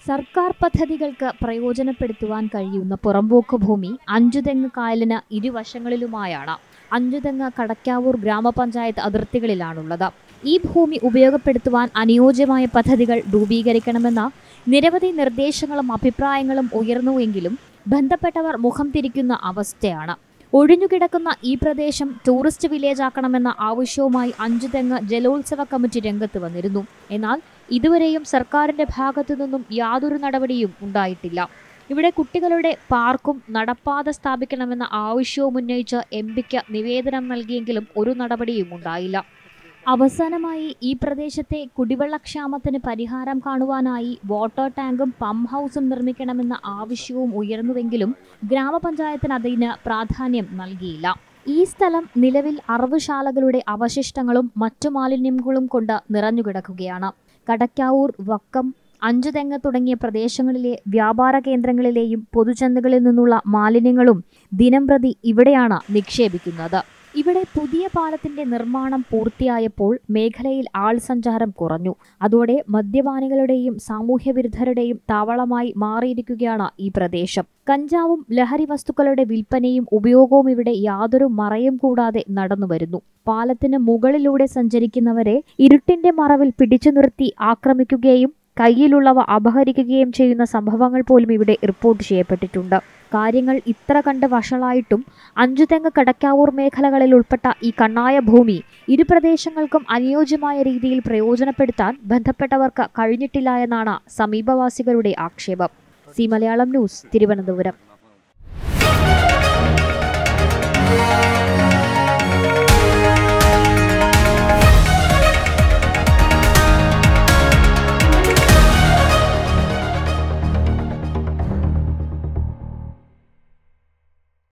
സർക്കാർ പദ്ധതികൾക്ക് പ്രയോജനപ്പെടുത്തുവാൻ കഴിയുന്ന പുറമ്പോക്ക് ഭൂമി അഞ്ചുതെങ്ങ് കായലിന് ഇരുവശങ്ങളിലുമായാണ് അഞ്ചുതെങ്ങ് കടക്കാവൂർ ഗ്രാമപഞ്ചായത്ത് അതിർത്തികളിലാണുള്ളത് ഈ ഭൂമി ഉപയോഗപ്പെടുത്തുവാൻ അനുയോജ്യമായ പദ്ധതികൾ രൂപീകരിക്കണമെന്ന നിരവധി നിർദ്ദേശങ്ങളും അഭിപ്രായങ്ങളും ഉയർന്നുവെങ്കിലും ബന്ധപ്പെട്ടവർ മുഖം തിരിക്കുന്ന അവസ്ഥയാണ് ഒഴിഞ്ഞുകിടക്കുന്ന ഈ പ്രദേശം ടൂറിസ്റ്റ് വില്ലേജ് ആക്കണമെന്ന ആവശ്യവുമായി അഞ്ചുതെങ്ങ് ജലോത്സവ കമ്മിറ്റി രംഗത്ത് വന്നിരുന്നു എന്നാൽ ഇതുവരെയും സർക്കാരിന്റെ ഭാഗത്തു നിന്നും യാതൊരു നടപടിയും ഉണ്ടായിട്ടില്ല ഇവിടെ കുട്ടികളുടെ പാർക്കും നടപ്പാത സ്ഥാപിക്കണമെന്ന ആവശ്യവും ഉന്നയിച്ച് എം പിക്ക് നിവേദനം നൽകിയെങ്കിലും ഒരു നടപടിയും ഉണ്ടായില്ല അവസാനമായി ഈ പ്രദേശത്തെ കുടിവെള്ളക്ഷാമത്തിന് പരിഹാരം കാണുവാനായി വാട്ടർ ടാങ്കും പമ്പ് ഹൗസും നിർമ്മിക്കണമെന്ന ആവശ്യവും ഉയർന്നുവെങ്കിലും ഗ്രാമപഞ്ചായത്തിന് അതിന് പ്രാധാന്യം നൽകിയില്ല ഈ സ്ഥലം നിലവിൽ അറവുശാലകളുടെ അവശിഷ്ടങ്ങളും മറ്റു മാലിന്യങ്ങളും കൊണ്ട് നിറഞ്ഞുകിടക്കുകയാണ് കടക്കാവൂർ വക്കം അഞ്ചുതെങ്ങ് തുടങ്ങിയ പ്രദേശങ്ങളിലെ വ്യാപാര കേന്ദ്രങ്ങളിലെയും പൊതുചന്തകളിൽ നിന്നുള്ള മാലിന്യങ്ങളും ദിനംപ്രതി ഇവിടെയാണ് നിക്ഷേപിക്കുന്നത് ഇവിടെ പുതിയ പാലത്തിന്റെ നിർമ്മാണം പൂർത്തിയായപ്പോൾ മേഖലയിൽ ആൾ സഞ്ചാരം കുറഞ്ഞു അതോടെ മദ്യപാനികളുടെയും സാമൂഹ്യവിരുദ്ധരുടെയും താവളമായി മാറിയിരിക്കുകയാണ് ഈ പ്രദേശം കഞ്ചാവും ലഹരി വസ്തുക്കളുടെ വിൽപ്പനയും ഉപയോഗവും ഇവിടെ യാതൊരു മറയും കൂടാതെ നടന്നുവരുന്നു പാലത്തിന് മുകളിലൂടെ സഞ്ചരിക്കുന്നവരെ ഇരുട്ടിന്റെ മറവിൽ പിടിച്ചു നിർത്തി ആക്രമിക്കുകയും കയ്യിലുള്ളവ അപഹരിക്കുകയും ചെയ്യുന്ന സംഭവങ്ങൾ പോലും ഇവിടെ റിപ്പോർട്ട് ചെയ്യപ്പെട്ടിട്ടുണ്ട് കാര്യങ്ങൾ ഇത്ര കണ്ട് വഷളായിട്ടും അഞ്ചുതെങ്ങ് കടക്കാവൂർ മേഖലകളിൽ ഉൾപ്പെട്ട ഈ കണ്ണായ ഭൂമി ഇരു പ്രദേശങ്ങൾക്കും അനുയോജ്യമായ രീതിയിൽ പ്രയോജനപ്പെടുത്താൻ ബന്ധപ്പെട്ടവർക്ക് കഴിഞ്ഞിട്ടില്ല എന്നാണ് സമീപവാസികളുടെ ആക്ഷേപം സി മലയാളം ന്യൂസ് തിരുവനന്തപുരം